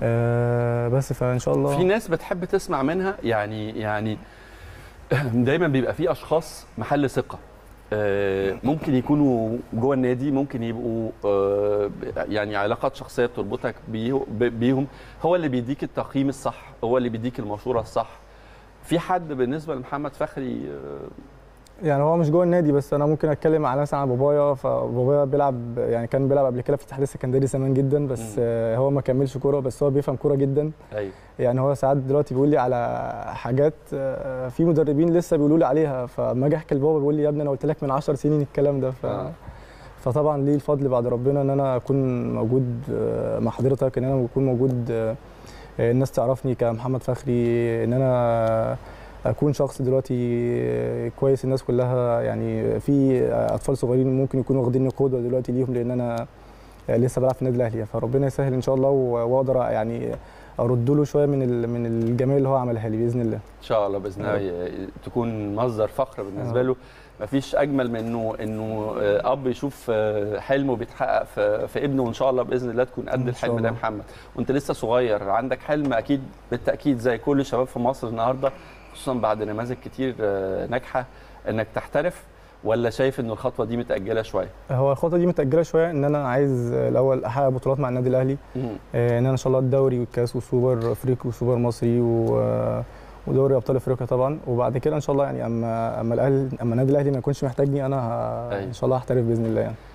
آه بس فان شاء الله في ناس بتحب تسمع منها يعني يعني دايما بيبقى في اشخاص محل ثقه آه، ممكن يكونوا جوه النادي ممكن يبقوا آه، يعني علاقات شخصيه بتربطك بيه- ب- بيهم هو اللي بيديك التقييم الصح هو اللي بيديك المشوره الصح في حد بالنسبه لمحمد فخري آه، يعني هو مش جوه النادي بس انا ممكن اتكلم على مثلا عن بابايا فبابايا بيلعب يعني كان بيلعب قبل كده في الاتحاد السكندري زمان جدا بس مم. آه، هو ما كملش كوره بس هو بيفهم كوره جدا ايوه يعني هو ساعات دلوقتي بيقول لي على حاجات آه، في مدربين لسه بيقولوا لي عليها فما اجي احكي لبابا بيقول لي يا ابني انا قلت لك من 10 سنين الكلام ده ف... آه. فطبعا ليه الفضل بعد ربنا ان انا اكون موجود آه، مع حضرتك ان انا اكون موجود آه، الناس تعرفني كمحمد فخري ان انا اكون شخص دلوقتي كويس الناس كلها يعني في اطفال صغيرين ممكن يكونوا واخديني قدوه دلوقتي ليهم لان انا لسه بلعب في النادي الاهلي فربنا يسهل ان شاء الله واقدر يعني ارد له شويه من ال- من الجمال اللي هو عملها لي باذن الله ان شاء الله باذن الله ي- تكون مصدر فخر بالنسبه آه. له مفيش اجمل من انه انه آه، اب يشوف آه، حلمه بيتحقق في في ابنه وان شاء الله باذن الله تكون قد إن الحلم شاء ده يا الله. محمد وانت لسه صغير عندك حلم اكيد بالتاكيد زي كل الشباب في مصر النهارده خصوصا بعد نماذج كتير آه، ناجحه انك تحترف ولا شايف ان الخطوه دي متاجله شويه؟ هو الخطوه دي متاجله شويه ان انا عايز الاول احقق بطولات مع النادي الاهلي مم. آه، ان انا ان شاء الله الدوري والكاس والسوبر افريقي والسوبر مصري و- ودوري ابطال افريقيا طبعا وبعد كده ان شاء الله يعني اما اما الاهلي اما النادي الاهلي ما يكونش محتاجني انا ه- أيوة. ان شاء الله هحترف باذن الله يعني